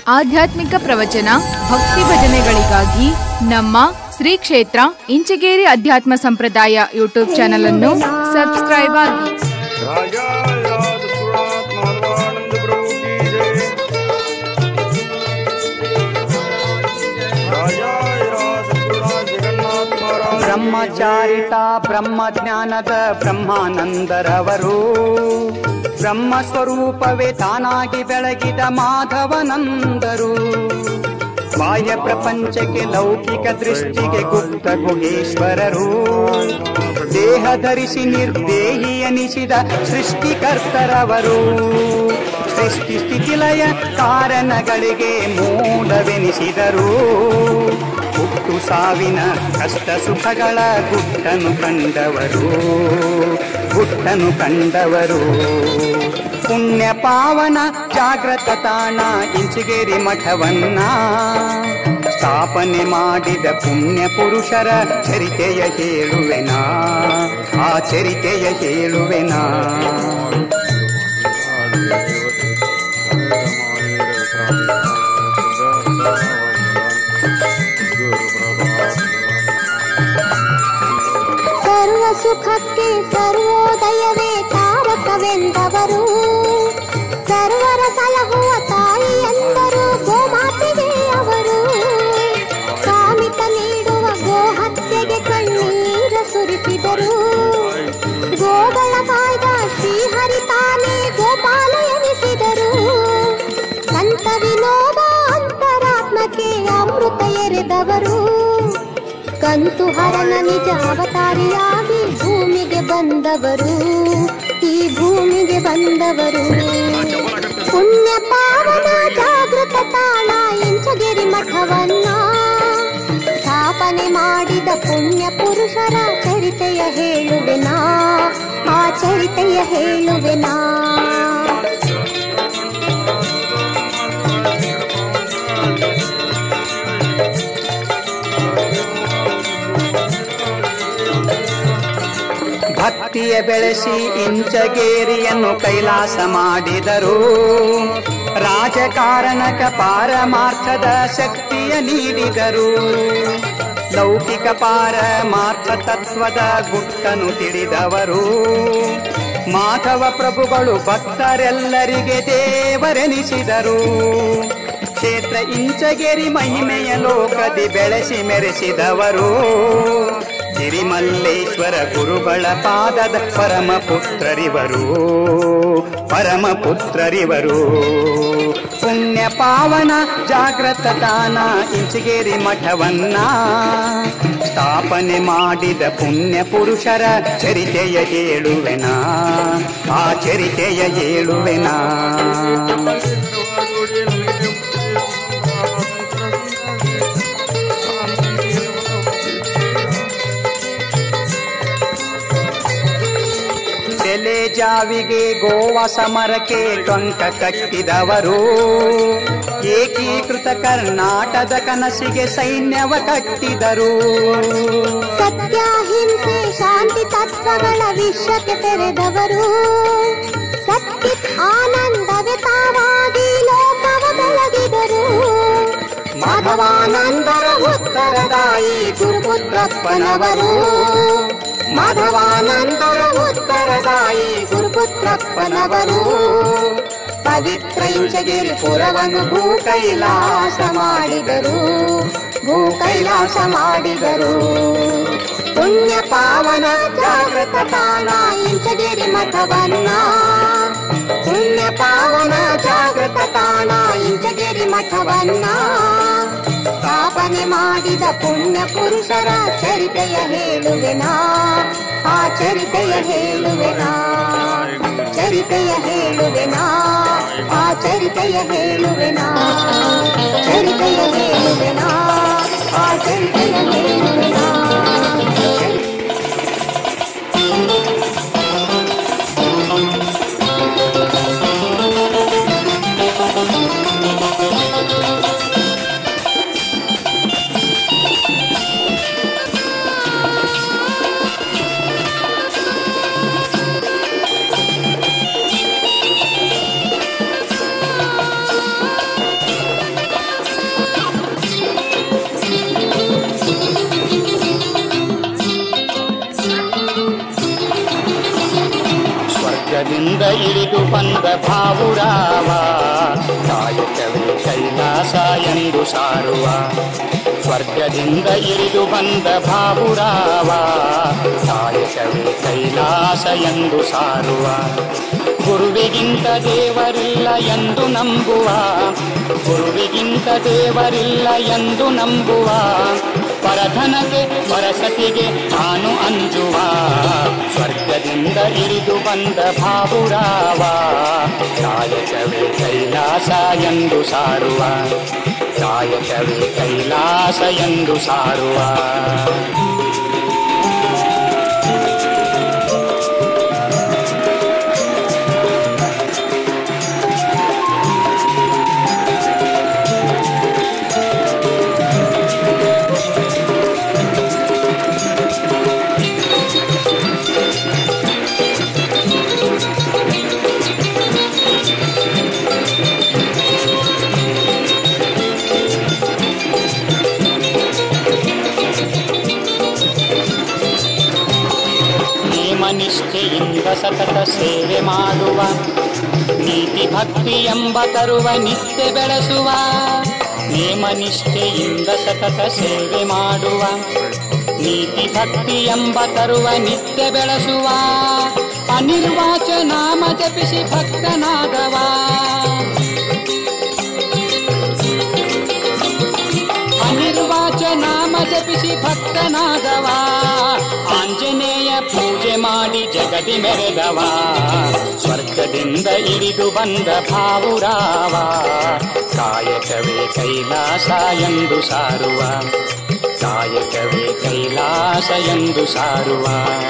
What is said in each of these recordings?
ಆಧ್ಯಾತ್ಮಿಕ ಪ್ರವಚನ ಭಕ್ತಿ ಭಜನೆಗಳಿಗಾಗಿ ನಮ್ಮ ಶ್ರೀ ಕ್ಷೇತ್ರ ಇಂಚಗೇರಿ ಅಧ್ಯಾತ್ಮ ಸಂಪ್ರದಾಯ ಯೂಟ್ಯೂಬ್ ಚಾನಲ್ ಅನ್ನು ಸಬ್ಸ್ಕ್ರೈಬ್ ಆಗಿ राजा राज सुरात माधवानंद प्रभु की जय राजा राज सुरात जगन्नाथ महाराज ಬ್ರಹ್ಮಚಾರಿತ ಬ್ರಹ್ಮಜ್ಞಾನದ ಬ್ರಹ್ಮಾನಂದರವರು ಬ್ರಹ್ಮ ಸ್ವರೂಪವೇ ತಾನಾಗಿ ಬೆಳಗಿದ ಮಾಧವನಂದರು ಬಾಹ್ಯ ಪ್ರಪಂಚಕ್ಕೆ ಲೌಕಿಕ ದೃಷ್ಟಿಗೆ ಗುಪ್ತ ಗುಹೇಶ್ವರರು ದೇಹ ಧರಿಸಿ ನಿರ್ದೇಹಿ ಎನಿಸಿದ ಸೃಷ್ಟಿಕರ್ತರವರು ಸೃಷ್ಟಿ ಸ್ಥಿತಿಲಯ ಕಾರಣಗಳಿಗೆ ಮೂಲವೆನಿಸಿದರು ಹುಟ್ಟು ಸಾವಿನ ಕಷ್ಟ ಸುಖಗಳ ಗುಟ್ಟನು ಕಂಡವರು ಗುಟ್ಟನು ಕಂಡವರು ಪುಣ್ಯ ಪಾವನ ಜಾಗೃತ ತಾಣ ಇಂಚಿಗೇರಿ ಮಠವನ್ನ ಸ್ಥಾಪನೆ ಮಾಡಿದ ಪುಣ್ಯ ಪುರುಷರ ಚರಿತೆಯ ಹೇಳುವೆನಾ ಆ ಚರಿತೆಯ ಹೇಳುವೆನಾ ಸರ್ವ ಸುಖಕ್ಕೆ ಸರ್ವೋದಯವೇ ತಾರಕವೆಂದವರು ಸರ್ವರ ಸಲಹುವ ತಾಯಿ ಎಂದರು ಗೋಮಾತೆಗೆ ಅವರು ಕಾಮಿತ ನೀಡುವ ಗೋಹತ್ಯೆಗೆ ಕಣ್ಣೀರ ಸುರಿಸಿದರು ಗೋಗಳ ಕಾಯ್ದ ಶ್ರೀಹರಿ ತಾನೇ ಗೋಪಾಲ ಎನಿಸಿದರು ಸಂತ ವಿನೋದ ಅಂತರಾತ್ಮಕ್ಕೆ ಅಮೃತ ಎರೆದವರು ಕಂತು ಹರನ ನಿಜ ಅವತಾರಿಯಾಗಿ ಭೂಮಿಗೆ ಬಂದವರು ಈ ಭೂಮಿಗೆ ಬಂದವರು ಪುಣ್ಯ ಪಾವನ ಜಾಗೃತ ತಾಣ ಇಂಚಗಿರಿ ಮಠವನ್ನ ಸ್ಥಾಪನೆ ಮಾಡಿದ ಪುಣ್ಯ ಪುರುಷರ ಚರಿತೆಯ ಹೇಳುವೆನಾ ಆ ಚರಿತೆಯ ಹೇಳುವೆನಾ ಭಕ್ತಿಯ ಬೆಳೆಸಿ ಇಂಚಗೇರಿಯನ್ನು ಕೈಲಾಸ ಮಾಡಿದರು ರಾಜಕಾರಣಕ ಪಾರಮಾರ್ಥದ ಶಕ್ತಿಯ ನೀಡಿದರು ಲೌಕಿಕ ಪಾರಮಾರ್ಥ ತತ್ವದ ಗುಟ್ಟನು ತಿಳಿದವರು ಮಾಧವ ಪ್ರಭುಗಳು ಭಕ್ತರೆಲ್ಲರಿಗೆ ದೇವರೆನಿಸಿದರು ಕ್ಷೇತ್ರ ಇಂಚಗೇರಿ ಮಹಿಮೆಯ ಲೋಕದಿ ಬೆಳೆಸಿ ಮೆರೆಸಿದವರು ಗಿರಿಮಲ್ಲೇಶ್ವರ ಗುರುಗಳ ಪಾದದ ಪರಮ ಪುತ್ರರಿವರು ಪರಮ ಪುತ್ರರಿವರು ಪುಣ್ಯ ಪಾವನ ಜಾಗೃತ ದಾನ ಇಂಚಿಗೇರಿ ಮಠವನ್ನ ಸ್ಥಾಪನೆ ಮಾಡಿದ ಪುಣ್ಯ ಪುರುಷರ ಚರಿತೆಯ ಹೇಳುವೆನಾ ಆ ಚರಿತೆಯ ಹೇಳುವೆನಾ ಸೆಲೆ ಜಾವಿಗೆ ಗೋವಾ ಸಮರಕ್ಕೆ ಟೊಂಕ ಕಟ್ಟಿದವರು ಏಕೀಕೃತ ಕರ್ನಾಟದ ಕನಸಿಗೆ ಸೈನ್ಯವ ಕಟ್ಟಿದರು ಸತ್ಯಾಹಿಂಸೆ ಶಾಂತಿ ತತ್ವಗಳ ವಿಶ್ವಕ್ಕೆ ತೆರೆದವರು ಸತ್ಯ ಆನಂದವೇ ತಾವಾಗಿ ಲೋಕವ ಬೆಳಗಿದರು ಮಾಧವಾನಂದರ ಉತ್ತರದಾಯಿ ಗುರುಪುತ್ರಪ್ಪನವರು ಮಾಧವಾನಂದರ ಉತ್ತರದಾಯಿ ಗುರುಪುತ್ರಪ್ಪನವರು ಪವಿತ್ರ ಇಂಚಗಿರಿ ಪುರವನ್ನು ಭೂ ಕೈಲಾಸ ಮಾಡಿದರು ಭೂ ಕೈಲಾಸ ಮಾಡಿದರು ಪುಣ್ಯ ಪಾವನ ಜಾಗೃತ ತಾಣ ಇಂಚಗಿರಿ ಮಠವನ್ನ ಪುಣ್ಯ ಪಾವನ ಜಾಗೃತ ತಾಣ ಇಂಚಗಿರಿ ಮಠವನ್ನ ಸ್ಥಾಪನೆ ಮಾಡಿದ ಪುಣ್ಯ ಪುರುಷರ ಚರಿತೆಯ ಹೇಳುವೆನಾ ಆ ಚರಿತೆಯ ಹೇಳುವೆನಾ ಚರಿತೆಯ ಹೇಳುವೆನಾ ಆ ಚರಿತೆಯ ಹೇಳುವೆನಾ ಚರಿತೆಯ ಹೇಳುವೆನಾ ಆ ಚರಿತೆಯ ಹೇಳುವೆನಾ ಸ್ವರ್ಗದಿಂದ ಇಳಿದು ಬಂದ ಭಾವುರಾವ ಕಾಯಕವೇ ಕೈಲಾಸ ಎಂದು ಸಾರುವ ಸ್ವರ್ಗದಿಂದ ಇಳಿದು ಬಂದ ಭಾವುರಾವ ಕಾಯಕವೇ ಕೈಲಾಸ ಎಂದು ಸಾರುವ ಗುರುವಿಗಿಂತ ದೇವರಿಲ್ಲ ಎಂದು ನಂಬುವ ಗುರುವಿಗಿಂತ ದೇವರಿಲ್ಲ ಎಂದು ನಂಬುವ ಪರಧನಕ್ಕೆ ಪರಸತಿಗೆ ತಾನು ಅಂಜುವ ಸ್ವರ್ಗದಿಂದ ಇಳಿದು ಬಂದ ಭಾವುರಾವ ಕಾಯಕವೇ ಕೈಲಾಸ ಎಂದು ಸಾರುವ ಕಾಯಕವೇ ಕೈಲಾಸ ಎಂದು ಸಾರುವ ನಿಷ್ಠೆಯಿಂದ ಸತತ ಸೇವೆ ಮಾಡುವ ನೀತಿ ಭಕ್ತಿ ಎಂಬ ತರುವ ನಿತ್ಯ ಬೆಳೆಸುವ ನೇಮ ನಿಷ್ಠೆಯಿಂದ ಸತತ ಸೇವೆ ಮಾಡುವ ನೀತಿ ಭಕ್ತಿ ಎಂಬ ತರುವ ನಿತ್ಯ ಬೆಳೆಸುವ ಅನಿರ್ವಾಚ ನಾಮ ಜಪಿಸಿ ಭಕ್ತನಾದವ ಅನಿರ್ವಾಚ ನಾಮ ಜಪಿಸಿ ಭಕ್ತನಾದವ ಆಂಜನೇಯ ಪೂಜೆ ಮಾಡಿ ಜಗದಿ ಮೆರೆದವ ಸ್ವರ್ಗದಿಂದ ಇಳಿದು ಬಂದ ಭಾವುರಾವ ಕಾಯಕವೇ ಕೈಲಾಸ ಎಂದು ಸಾರುವ ಕಾಯಕವೇ ಕೈಲಾಸ ಎಂದು ಸಾರುವ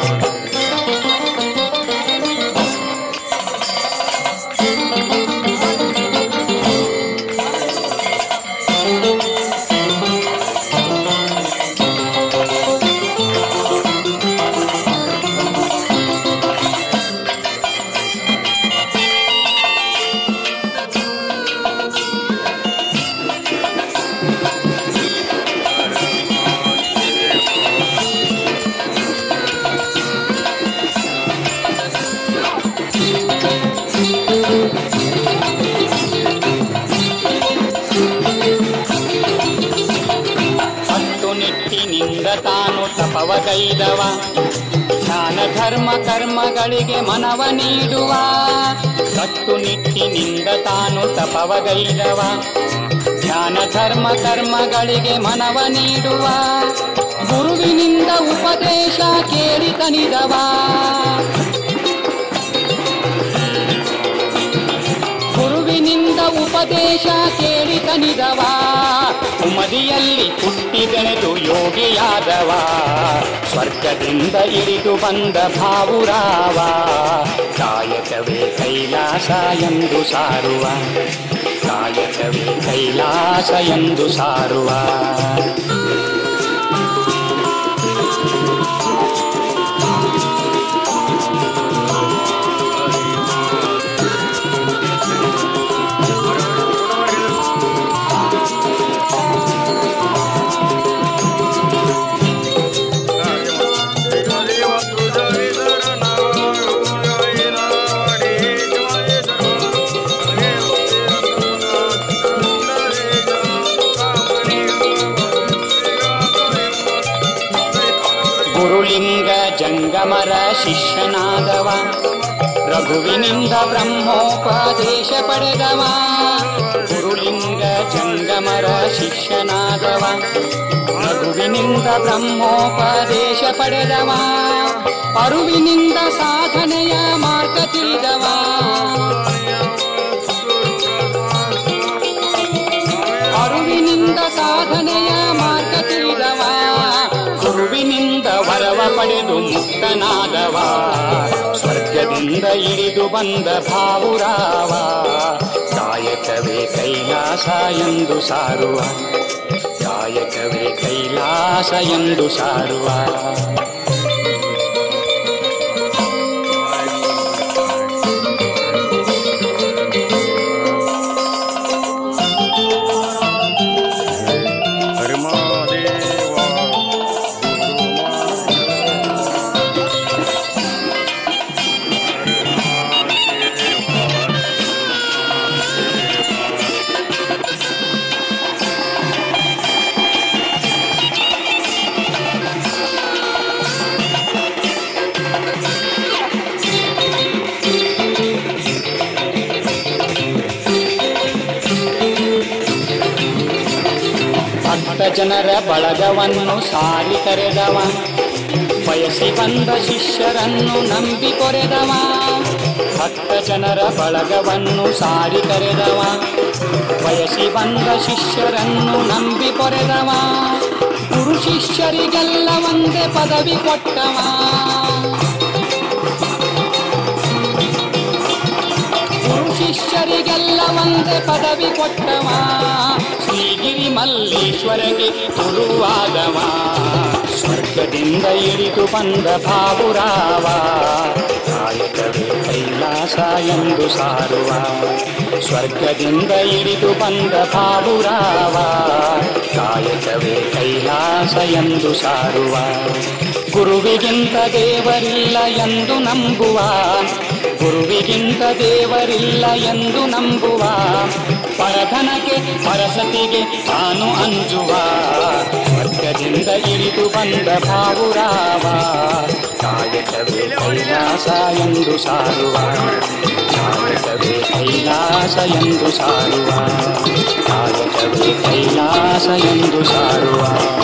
ಹತ್ತು ನಿಟ್ಟಿನಿಂದ ತಾನು ತಪವಗೈದವ ಜ್ಞಾನ ಧರ್ಮ ಕರ್ಮಗಳಿಗೆ ಮನವ ನೀಡುವ ಕಟ್ಟು ನಿಟ್ಟಿನಿಂದ ತಾನು ತಪವಗೈದವ ಜ್ಞಾನ ಧರ್ಮ ಕರ್ಮಗಳಿಗೆ ಮನವ ನೀಡುವ ಗುರುವಿನಿಂದ ಉಪದೇಶ ಕೇಳಿ ತನಿದವ ಗುರುವಿನಿಂದ ಉಪದೇಶ ಕೇಳಿ ತನಿದವ ಉಮದಿಯಲ್ಲಿ ಹುಟ್ಟಿ ಬೆಳೆದು ಯೋಗಿಯಾದವ ಸ್ವರ್ಗದಿಂದ ಇಳಿದು ಬಂದ ಭಾವುರಾವ ಕಾಯಕವೇ ಕೈಲಾಸ ಎಂದು ಸಾರುವ ಕಾಯಕವೇ ಕೈಲಾಸ ಎಂದು ಸಾರುವ ಗುರುಲಿಂಗ ಜಂಗಮರ ಶಿಷ್ಯನಾದವ ರಘುವಿನಿಂದ ಬ್ರಹ್ಮೋಪದೇಶ ಪಡೆದವ ಗುರುಲಿಂಗ ಜಂಗಮರ ಶಿಷ್ಯನಾದವ ರಘುವಿನಿಂದ ಬ್ರಹ್ಮೋಪದೇಶ ಪಡೆದವ ಅರುವಿನಿಂದ ಸಾಧನೆಯ ಮಾರ್ಗ ತಿಳಿದವ ಅರುವಿನಿಂದ ಸಾಧನೆಯ ಮಾರ್ಗ ತಿಳಿದವ ಗುರುವಿನಿಂದ ವರವ ಪಡೆದು ಮುಕ್ತನಾದವ ಸ್ವರ್ಗದಿಂದ ಇಳಿದು ಬಂದ ಭಾವುರಾವ ಕಾಯಕವೇ ಕೈಲಾಸ ಎಂದು ಸಾರುವ ಕಾಯಕವೇ ಕೈಲಾಸ ಎಂದು ಸಾರುವ ಹರಿಮಾದೇವ ಗುರುಮಾದೇವ ಭಕ್ತ ಜನರ ಬಳಗವನ್ನು ಸಾರಿ ಕರೆದವ ಬಯಸಿ ಬಂದ ಶಿಷ್ಯರನ್ನು ನಂಬಿ ಕೊರೆದವ ಭಕ್ತ ಜನರ ಬಳಗವನ್ನು ಸಾರಿ ಕರೆದವ ಬಯಸಿ ಬಂದ ಶಿಷ್ಯರನ್ನು ನಂಬಿ ಕೊರೆದವ ಗುರು ಶಿಷ್ಯರಿಗೆಲ್ಲ ಒಂದೇ ಪದವಿ ಕೊಟ್ಟವ ಗುರು ಶಿಷ್ಯರಿಗೆಲ್ಲ ಒಂದೇ ಪದವಿ ಕೊಟ್ಟವ ಶ್ರೀಗಿರಿ ಮಲ್ಲೇಶ್ವರಗೆ ಗುರುವಾದವ ಸ್ವರ್ಗದಿಂದ ಇಳಿದು ಬಂದ ಬಾಬುರಾವ ಕಾಯಕವೇ ಕೈಲಾಸ ಎಂದು ಸಾರುವ ಸ್ವರ್ಗದಿಂದ ಇಳಿದು ಬಂದ ಬಾಬುರಾವ ಕಾಯಕವೇ ಕೈಲಾಸ ಎಂದು ಸಾರುವ ಗುರುವಿಗಿಂತ ದೇವರಿಲ್ಲ ಎಂದು ನಂಬುವ ಗುರುವಿಗಿಂತ ದೇವರಿಲ್ಲ ಎಂದು ನಂಬುವ ಪರಧನಕ್ಕೆ ಪರಸತಿಗೆ ತಾನು ಅಂಜುವ ಸ್ವರ್ಗದಿಂದ ಇಳಿದು ಬಂದ ಭಾವುರಾವ ಕಾಯಕವೇ ಕೈಲಾಸ ಎಂದು ಸಾರುವ ಕಾಯಕವೇ ಕೈಲಾಸ ಎಂದು ಸಾರುವ ಕಾಯಕವೇ ಕೈಲಾಸ ಎಂದು ಸಾರುವ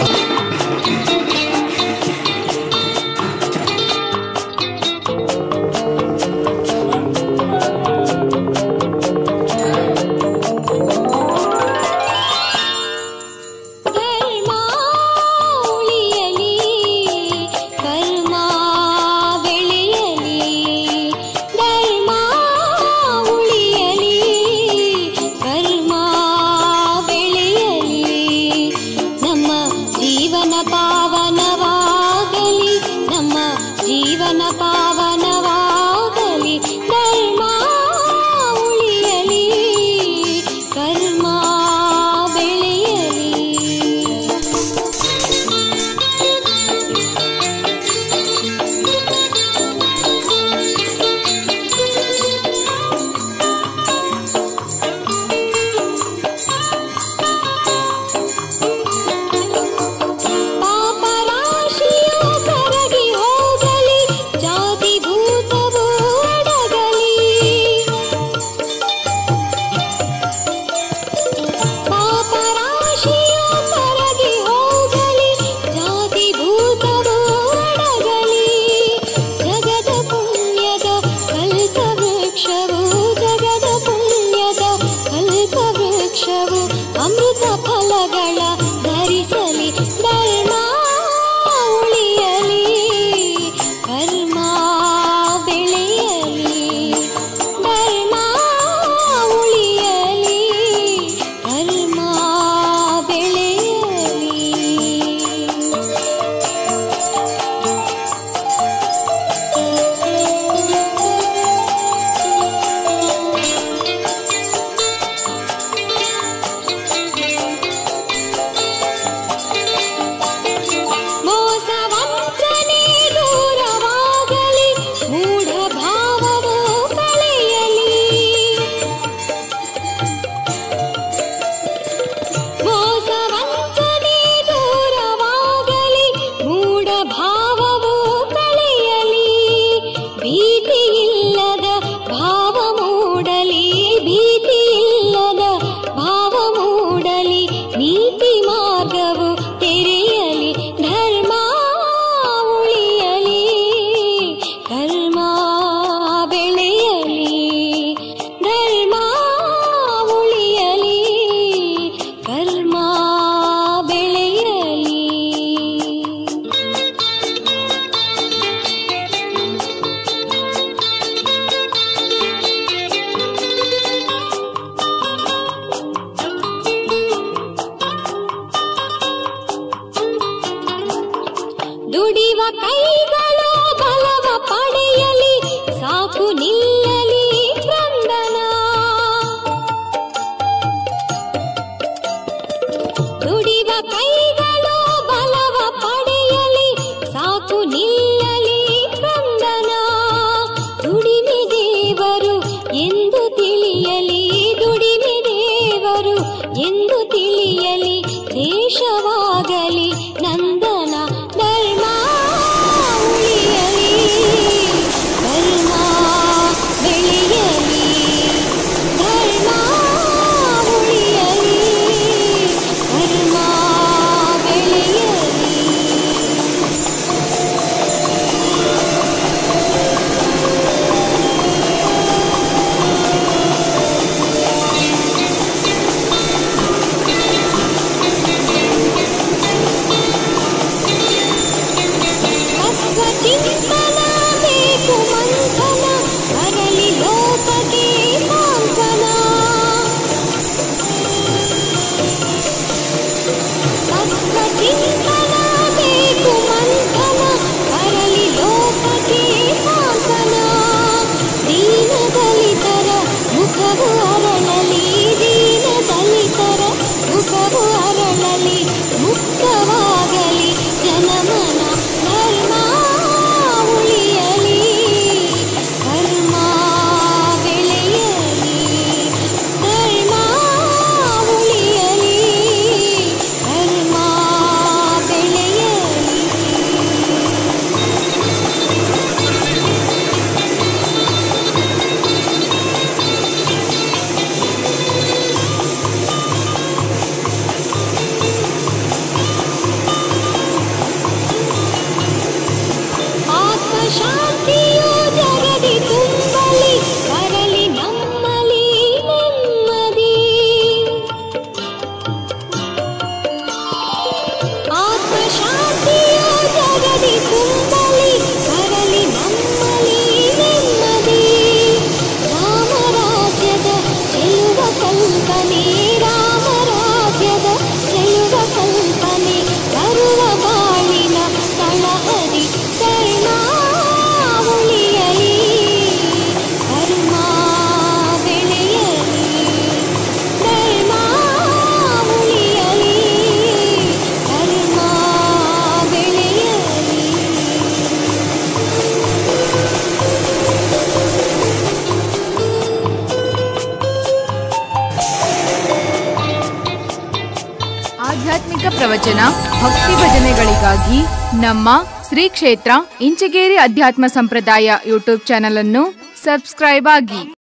ಧರ್ಮ ಉಳಿಯಲಿ ಕರ್ಮ ಬೆಳೆಯಲಿ ಧರ್ಮ ಉಳಿಯಲಿ ಕರ್ಮ ಬೆಳೆಯಲಿ ನಮ್ಮ ಜೀವನ ಪಾವನವಾಗಲಿ ನಮ್ಮ ಜೀವನ ಪಾವನವಾಗಲಿ ಧರ್ಮ ಉಳಿಯಲಿ ಕರ್ಮ ಬೆಳೆಯಲಿ ಪಾಪರಾಶಿಯು ಕರಗಿ ಹೋಗಲಿ ಜಾತಿ ಭೂತವು ಅಡಗಲಿ ಪಾಪರಾಶಿಯು ಕರಗಿ ಹೋಗಲಿ ಜಾತಿ ಭೂತವು ಅಡಗಲಿ ಜಗದ ಪುಣ್ಯದ ಕಲ್ಪ ವೃಕ್ಷವು ಜಗದ ಪುಣ್ಯದ ಕಲ್ಪ ವೃಕ್ಷವು ಅಮೃತ ಫಲಗಳ ಧರಿಸಲಿ ಧರ್ಮ ಉಳಿಯಲಿ ಕರ್ಮ ಬೆಳೆಯಲಿ ಧರ್ಮ ಉಳಿಯಲಿ ಕರ್ಮ ಬೆಳೆಯಲಿ ಮೋಸವಂತ್ರನೇ ದೂರವಾಗಲಿ ಮೂಢ ಭಾವವು ಕಳೆಯಲಿ ಮೋಸವಂತ್ರನೇ ದೂರವಾಗಲಿ ಮೂಢ ಭಾವವು ಕಳೆಯಲಿ ಭೀತಿಯಿಲ್ಲದ ಭಾವ ಮೂಡಲಿ ಭೀತಿಯಿಲ್ಲದ ಭಾವ ಮೂಡಲಿ ನೀತಿ ಮಾರ್ಗವು ತೆರೆಯಲಿ ಧರ್ಮ ಉಳಿಯಲಿ ಕರ್ಮ ಬೆಳೆಯಲಿ ಧರ್ಮ ಉಳಿಯಲಿ ಕರ್ಮ ಬೆಳೆಯಲಿ ದುಡಿವ ಕೈಗಳು ಬಲವ ಪಡೆಯಲಿ ಸಾಕು ನಿಲ್ಲಲಿ ಕ್ರಂದನ ದುಡಿವ ಕೈಗಳು ಬಲವ ಪಡೆಯಲಿ ಸಾಕು ನಿಲ್ಲಲಿ ಕ್ರಂದನ ದುಡಿಮೆ ದೇವರು ಎಂದು ತಿಳಿಯಲಿ ದುಡಿಮೆ ದೇವರು ಎಂದು ತಿಳಿಯಲಿ ದೇಶವಾಗಲಿ ನಂದನ ಧರ್ಮ ಉಳಿಯಲಿ ಧರ್ಮ ಬೆಳೆಯಲಿ ಧರ್ಮ ಉಳಿಯಲಿ ಧರ್ಮ ಧಾರ್ಮಿಕ ಪ್ರವಚನ ಭಕ್ತಿ ಭಜನೆಗಳಿಗಾಗಿ ನಮ್ಮ ಶ್ರೀ ಕ್ಷೇತ್ರ ಇಂಚಗೇರಿ ಅಧ್ಯಾತ್ಮ ಸಂಪ್ರದಾಯ ಯೂಟ್ಯೂಬ್ ಚಾನಲ್ ಅನ್ನು ಸಬ್ಸ್ಕ್ರೈಬ್ ಆಗಿ